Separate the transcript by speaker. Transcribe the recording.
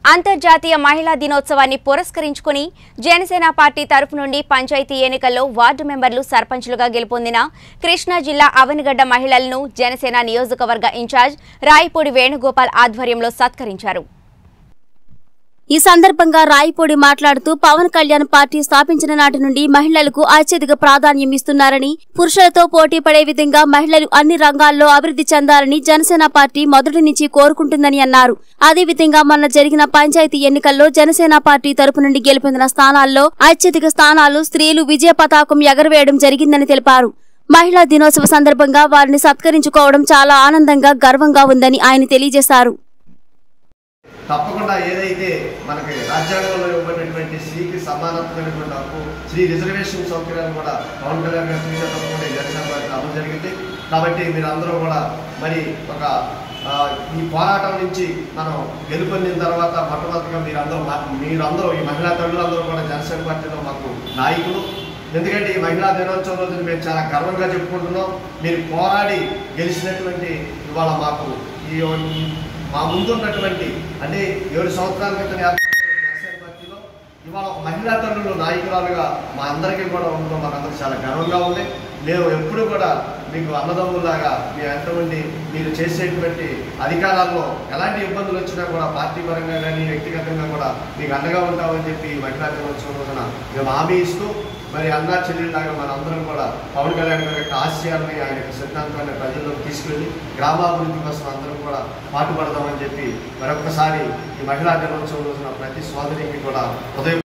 Speaker 1: అంతర్జాతీయ మహిళా దినోత్సవాన్ని పురస్కరించుకుని జనసేన పార్టీ తరపు నుండి పంచాయతీ ఎన్నికల్లో వార్డు మెంబర్లు సర్పంచులుగా గెలుపొందిన కృష్ణా జిల్లా అవనిగడ్డ మహిళలను జనసేన నియోజకవర్గ ఇన్ఛార్జ్ రాయపూడి వేణుగోపాల్ ఆధ్వర్యంలో సత్కరించారు
Speaker 2: ఈ సందర్భంగా రాయపూడి మాట్లాడుతూ పవన్ కళ్యాణ్ పార్టీ స్థాపించిన నాటి నుండి మహిళలకు అత్యధిక ప్రాధాన్యం ఇస్తున్నారని పురుషులతో పోటీ పడే విధంగా మహిళలు అన్ని రంగాల్లో అభివృద్ధి చెందాలని జనసేన పార్టీ మొదటి నుంచి కోరుకుంటుందని అన్నారు అదేవిధంగా మొన్న జరిగిన పంచాయతీ ఎన్నికల్లో జనసేన పార్టీ తరపు నుండి గెలుపొందిన స్థానాల్లో అత్యధిక స్థానాలు స్త్రీలు విజయ పతాకం ఎగరవేయడం జరిగిందని తెలిపారు మహిళా దినోత్సవ సందర్భంగా వారిని సత్కరించుకోవడం చాలా ఆనందంగా గర్వంగా ఉందని ఆయన తెలియజేశారు
Speaker 3: తప్పకుండా ఏదైతే మనకి రాజ్యాంగంలో ఇవ్వబడినటువంటి స్త్రీకి సమానత్వమైనటువంటి హక్కు స్త్రీ రిజర్వేషన్ సౌకర్యాలు కూడా పవన్ కళ్యాణ్ గారు చూసిన తప్పకుండా ఈ జనసేన పార్టీ అమలు జరిగింది కాబట్టి మీరందరూ కూడా మరి ఒక ఆ, ఈ పోరాటం నుంచి మనం గెలుపొందిన తర్వాత మొట్టమొదటిగా మీరందరూ మా- మీరందరూ ఈ మహిళా తల్లులందరూ కూడా జనసేన పార్టీలో మాకు నాయకులు ఎందుకంటే ఈ మహిళా దినోత్సవం రోజున మేము చాలా గర్వంగా చెప్పుకుంటున్నాం మీరు పోరాడి గెలిచినటువంటి ఇవాళ మాకు ఈ మా ముందు ఉన్నటువంటి అంటే ఏడు సంవత్సరాల క్రితం ఏర్పడిన జనసేన పార్టీలో ఇవాళ ఒక మహిళా తల్లులు నాయకురాలుగా మా అందరికీ కూడా ఉండడం మాకందరికి చాలా గర్వంగా ఉంది మేము ఎప్పుడు కూడా మీకు అన్నదమ్ములాగా మీ వెంట ఉండి మీరు చేసేటువంటి అధికారాల్లో ఎలాంటి ఇబ్బందులు వచ్చినా కూడా పార్టీ పరంగా కానీ వ్యక్తిగతంగా కూడా మీకు అండగా ఉంటామని చెప్పి ఈ మహిళా దినోత్సవం రోజున మేము హామీ ఇస్తూ మరి అన్నా చెల్లెళ్ళలాగా మనందరం కూడా పవన్ కళ్యాణ్ గారి యొక్క ఆశయాలని ఆయన యొక్క సిద్ధాంతాన్ని ప్రజల్లోకి తీసుకెళ్ళి గ్రామాభివృద్ధి కోసం అందరం కూడా పాటుపడదామని చెప్పి మరొకసారి ఈ మహిళా దినోత్సవం రోజున ప్రతి సోదరికి కూడా ఉదయం